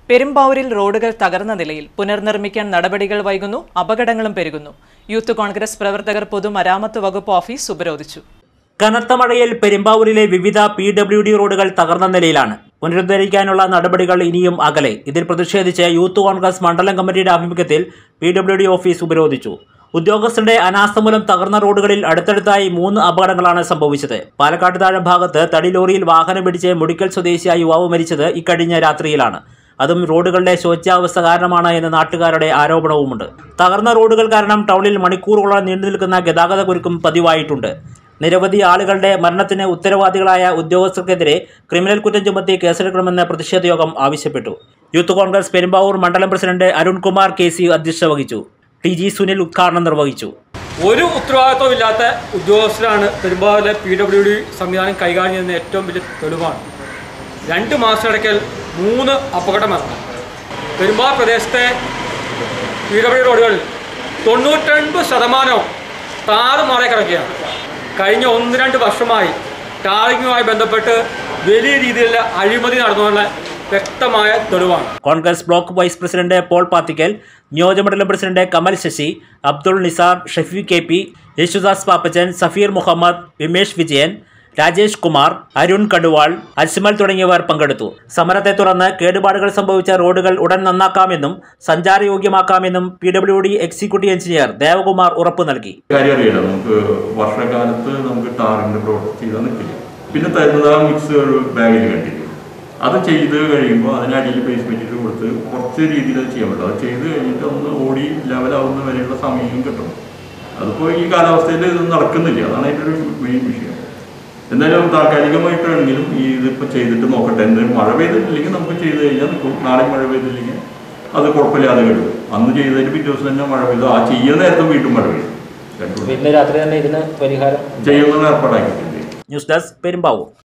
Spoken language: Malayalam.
പെരുമ്പാവൂരിൽ റോഡുകൾ തകർന്ന നിലയിൽ പുനർനിർമ്മിക്കാൻ നടപടികൾ വൈകുന്നു അപകടങ്ങളും പെരുകുന്നു യൂത്ത് കോൺഗ്രസ് പ്രവർത്തകർ പൊതുമരാമത്ത് വകുപ്പ് ഓഫീസ് ഉപരോധിച്ചു കനത്ത മഴയിൽ പെരുമ്പാവൂരിലെ വിവിധ പി ഡബ്ല്യു ഡി റോഡുകൾ തകർന്ന നിലയിലാണ് പുനരുദ്ധരിക്കാനുള്ള നടപടികൾ ഇനിയും അകലെ ഇതിൽ പ്രതിഷേധിച്ച് യൂത്ത് കോൺഗ്രസ് മണ്ഡലം കമ്മിറ്റിയുടെ ആഭിമുഖ്യത്തിൽ പി ഡബ്ല്യു ഡി ഓഫീസ് ഉപരോധിച്ചു ഉദ്യോഗസ്ഥരുടെ അനാസ്ഥ മൂലം തകർന്ന റോഡുകളിൽ അടുത്തടുത്തായി മൂന്ന് അപകടങ്ങളാണ് സംഭവിച്ചത് പാലക്കാട് താഴെ ഭാഗത്ത് തടി ലോറിയിൽ വാഹനം പിടിച്ച് മുടിക്കൽ സ്വദേശിയായ യുവാവ് മരിച്ചത് ഇക്കഴിഞ്ഞ രാത്രിയിലാണ് അതും റോഡുകളുടെ ശോച്യാവസ്ഥ കാരണമാണ് എന്ന് നാട്ടുകാരുടെ ആരോപണവുമുണ്ട് തകർന്ന റോഡുകൾ കാരണം ടൗണിൽ മണിക്കൂറുകളോളം നീണ്ടു നിൽക്കുന്ന ഗതാഗത കുരുക്കും പതിവായിട്ടുണ്ട് നിരവധി ആളുകളുടെ മരണത്തിന് ഉത്തരവാദികളായ ഉദ്യോഗസ്ഥർക്കെതിരെ ക്രിമിനൽ കുറ്റം ചുമത്തി കേസെടുക്കണമെന്ന് പ്രതിഷേധ യോഗം ആവശ്യപ്പെട്ടു യൂത്ത് കോൺഗ്രസ് പെരുമ്പാവൂർ മണ്ഡലം പ്രസിഡന്റ് അരുൺകുമാർ കെ സി അധ്യക്ഷത വഹിച്ചു ടി ജി സുനിൽ ഉദ്ഘാടനം നിർവഹിച്ചു ഒരു ഉത്തരവാദിത്വം ഇല്ലാത്ത ഉദ്യോഗസ്ഥരാണ് പെരുമ്പാവൂരിലെ പി ഡബ്ല്യു ഡി സംവിധാനം കൈകാര്യം ചെയ്യുന്ന ഏറ്റവും വലിയ തെളിവാണ് രണ്ട് മാസത്തിനിടയ്ക്കൽ മൂന്ന് അപകടം നടന്നു പെരുമ്പാവൂർ പ്രദേശത്തെ പി ഡബ്ല്യു റോഡുകളിൽ തൊണ്ണൂറ്റൊൻപത് ശതമാനവും താറുമാറി കിടക്കുകയാണ് കഴിഞ്ഞ ഒന്ന് രണ്ട് വർഷമായി ടാറിങ്ങുമായി ബന്ധപ്പെട്ട് വലിയ രീതിയിലുള്ള അഴിമതി നടന്നുകൊണ്ടുള്ള വ്യക്തമായ തെളിവാണ് Congress block vice president Paul Pathikkal നിയോജകമണ്ഡലം president Kamal Sasi Abdul Nisar Shafi K P Yesudas Pappachan Safeer Muhammad Vimesh Vijayan Rajesh Kumar Arun Kaduval Ajmal തുടങ്ങിയവർ പങ്കെടുത്തു സമരത്തെ തുടർന്ന് കേടുപാടുകൾ സംഭവിച്ച റോഡുകൾ ഉടൻ നന്നാക്കാമെന്നും സഞ്ചാരയോഗ്യമാക്കാമെന്നും P W D executive engineer Devakumar ഉറപ്പു നൽകി കാര്യം അറിയില്ല നമുക്ക് വർഷകാലത്ത് നമുക്ക് ടാറിന്റെ പ്രോഡക്റ്റ് ചെയ്താൽ നിൽക്കില്ല പിന്നെ തരുന്നത് ആ മിക്സ് ഒരു ബാഗിൽ കണ്ടിരിക്കും അത് ചെയ്ത് കഴിയുമ്പോൾ അതിനടിയിൽ ബേസ് മെറ്റീരിയൽ കൊടുത്ത് കുറച്ച് രീതിയിൽ അത് ചെയ്യാൻ പറ്റും അത് ചെയ്ത് കഴിഞ്ഞിട്ട് ഒന്ന് ഓടി ലെവലാവുന്ന വരെയുള്ള സമയം കിട്ടും അതിപ്പോൾ ഈ കാലാവസ്ഥയിൽ ഇത് നടക്കുന്നില്ല അതാണ് അതിൻ്റെ ഒരു മെയിൻ വിഷയം എന്തായാലും താൽക്കാലികമായിട്ടാണെങ്കിലും ഈ ഇതിപ്പോൾ ചെയ്തിട്ട് നോക്കട്ടെ എന്തെങ്കിലും മഴ പെയ്തിട്ടില്ലെങ്കിൽ നമുക്ക് ചെയ്ത് കഴിഞ്ഞാൽ നിൽക്കും നാളെ മഴ പെയ്തില്ലെങ്കിൽ അത് കുഴപ്പമില്ലാതെ കഴിയും അന്ന് ചെയ്തതിന് പിറ്റേ ദിവസം തന്നെ മഴ പെയ്തു ആ ചെയ്യുന്ന നേരത്തെ വീണ്ടും മഴ പെയ്തു രണ്ടും ഇന്ന് രാത്രി തന്നെ ഇതിന് പരിഹാരം ചെയ്യുന്നത് ഏർപ്പാടാക്കിയിട്ടുണ്ട് ന്യൂസ് ഡെസ്ക് പെരുമ്പാവൂർ